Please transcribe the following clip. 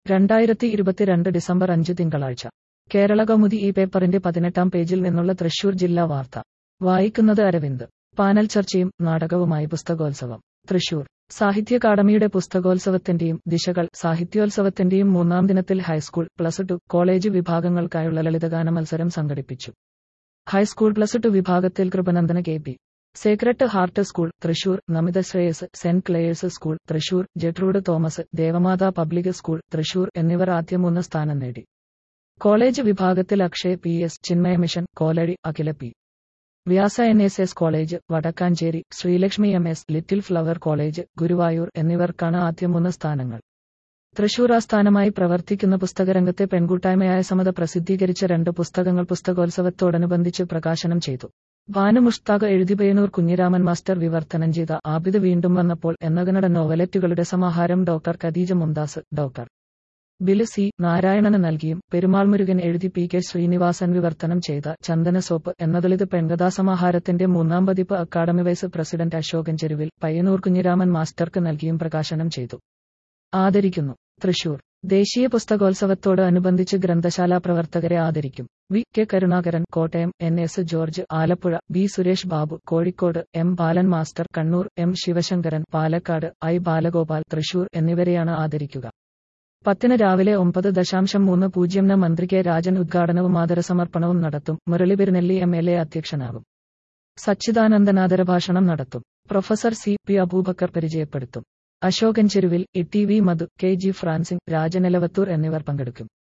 രണ്ടായിരത്തി ഇരുപത്തിരണ്ട് ഡിസംബർ അഞ്ച് തിങ്കളാഴ്ച കേരള കൗമുദി ഈ പേപ്പറിന്റെ പതിനെട്ടാം പേജിൽ നിന്നുള്ള തൃശൂർ ജില്ലാ വാർത്ത വായിക്കുന്നത് അരവിന്ദ് പാനൽ ചർച്ചയും നാടകവുമായി പുസ്തകോത്സവം തൃശൂർ സാഹിത്യ അക്കാദമിയുടെ പുസ്തകോത്സവത്തിന്റെയും ദിശകൾ സാഹിത്യോത്സവത്തിന്റെയും മൂന്നാം ദിനത്തിൽ ഹൈസ്കൂൾ പ്ലസ് ടു കോളേജ് വിഭാഗങ്ങൾക്കായുള്ള ലളിതഗാന മത്സരം സംഘടിപ്പിച്ചു ഹൈസ്കൂൾ പ്ലസ് ടു വിഭാഗത്തിൽ Kripa Nandana K P sacred heart school Thrissur Namitha Shreyas saint Clare's school Thrissur Gertrude Thomas Devamatha public school Thrissur എന്നിവർ ആദ്യ മൂന്ന് സ്ഥാനം നേടി കോളേജ് വിഭാഗത്തിൽ Akshay P S Chinmaya mission Kolazhy Akhila P Vyasa N S S college Wadakkanchery Sreelakshmi M S little flower college Guruvayur എന്നിവർക്കാണ് ആദ്യ മൂന്ന് സ്ഥാനങ്ങൾ തൃശൂർ ആസ്ഥാനമായി പ്രവർത്തിക്കുന്ന പുസ്തകരംഗത്തെ പെൺകൂട്ടായ്മയായ സമത പ്രസിദ്ധീകരിച്ച രണ്ട് പുസ്തകങ്ങൾ പുസ്തകോത്സവത്തോടനുബന്ധിച്ച് പ്രകാശനം ചെയ്തു ഭാനു മുഷ്താഖ് എഴുതി പയ്യന്നൂർ കുഞ്ഞിരാമൻ മാസ്റ്റർ വിവർത്തനം ചെയ്ത ആബിദ് വീണ്ടും വന്നപ്പോൾ എന്നകനട നോവലറ്റുകളുടെ സമാഹാരം ഡോക്ടർ ഖദീജ മുംതാസ് ഡോക്ടർ ബില് സി നാരായണന് നൽകിയും പെരുമാൾ മുരുകൻ എഴുതി പി കെ ശ്രീനിവാസൻ വിവർത്തനം ചെയ്ത ചന്ദനസോപ്പ് എന്ന ദളിത് പെൺകഥാസമാഹാരത്തിന്റെ മൂന്നാം പതിപ്പ് academy vice president Ashokan Cheruvil Payyanur Kunhiraman മാസ്റ്റർക്ക് നൽകിയും പ്രകാശനം ചെയ്തു ആദരിക്കുന്നു തൃശൂർ ദേശീയ പുസ്തകോത്സവത്തോട് അനുബന്ധിച്ച് ഗ്രന്ഥശാല പ്രവർത്തകരെ ആദരിക്കും V K Karunakaran Kottayam N S George Alappuzha B Suresh Babu Kozhikode M Balan master Kannur M Sivasankaran Palakkad I Balagopal Thrissur എന്നിവരെയാണ് ആദരിക്കുക പത്തിന് രാവിലെ ഒമ്പത് ദശാംശം മൂന്ന് പൂജ്യംന് മന്ത്രി കെ രാജൻ ഉദ്ഘാടനവും ആദരസമർപ്പണവും നടത്തും Murali Perunelli M L A അധ്യക്ഷനാകും സച്ചിദാനന്ദനാദര ഭാഷണം നടത്തും പ്രൊഫസർ സി പി അബൂബക്കർ പരിചയപ്പെടുത്തും Ashokan Cheruvil E T V Madhu K G Francis രാജനിലവത്തൂർ എന്നിവർ പങ്കെടുക്കും